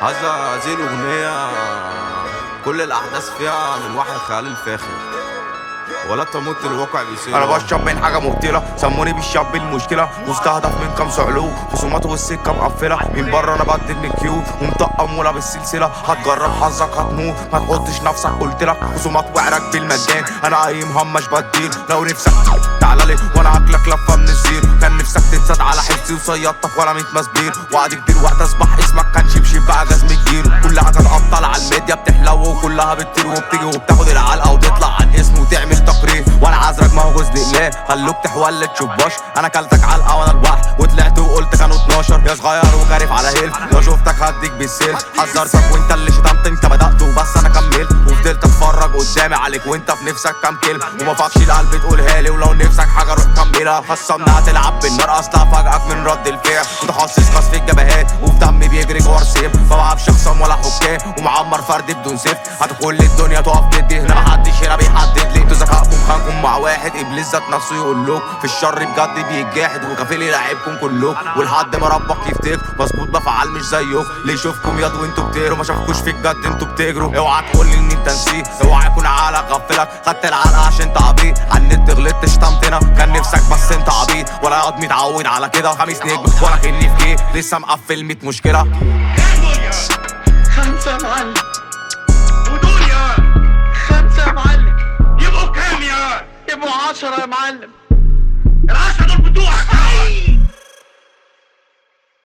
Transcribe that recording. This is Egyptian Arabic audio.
هذا هذه الأغنية كل الأحداث فيها من وحي الخيال الفاخر ولا تموت الواقع بيصير انا بشرب من حاجه مبتله سموني بالشاب المشكله مستهدف من كام صعلوك خصوماته والسكه مقفله من بره انا بدل من كيو ومطقم ولا بالسلسله هتجرب حظك هتموت ما تحطش نفسك قلت لك خصومات وعرك بالمجان انا اي مهمش بديل لو نفسك تعالى لي وانا هاكلك لفه من الزير كان نفسك تتسد على حسي وصيادتك ولا ميت مسبير وقعد كبير وقت اسبح اسمك كان شبشب بقى جزم كبير كلها كانت ابطال على الميديا بتحلو وكلها بتطير وبتيجي وبتاخد العلقه وتطلع عن اسم وتعمل تقرير وانا عذرك ما هو جوز لله خلوك تحول تشباش انا كلتك علقه وانا الوحش وطلعت وقلت كانوا 12 يا صغير وجارف على هيل لو شفتك هديك بالسيل حذرتك وانت اللي شتمت انت بدات وبس انا كملت وفضلت اتفرج قدامي عليك وانت في نفسك كام كلمه وما فاكش القلب تقولها لي ولو نفسك حاجه روح كملها خصمنا هتلعب بالنار اصلا فاجئك من رد الفعل متخصص خاص في الجبهات وفي دمي بيجري جوه السيف ما بلعبش خصم ولا حكام ومعمر فرد بدون سيف هتدخل الدنيا تقف ضدي هنا محدش هنا بيحدد لي انتوا ذكائكم خانكم مع واحد ابليس ذات نفسه يقول لكم في الشر بجد بيتجاحد وكفيل يلعبكم كلكم ولحد ما ربك يفتكر مظبوط بفعل مش زيكم ليه يشوفكم ياض وانتوا بتقروا ما شافكوش في الجد انتوا بتجروا اوعى تقول لي ان انت نسيت اوعى يكون عقلك غفلك خدت العلقه عشان انت عبيط على النت غلطت شتمتنا كان نفسك بس انت عبيط ولا ياض متعود على كده خميس نجم ولا كني في جيب لسه مقفل 100 مشكله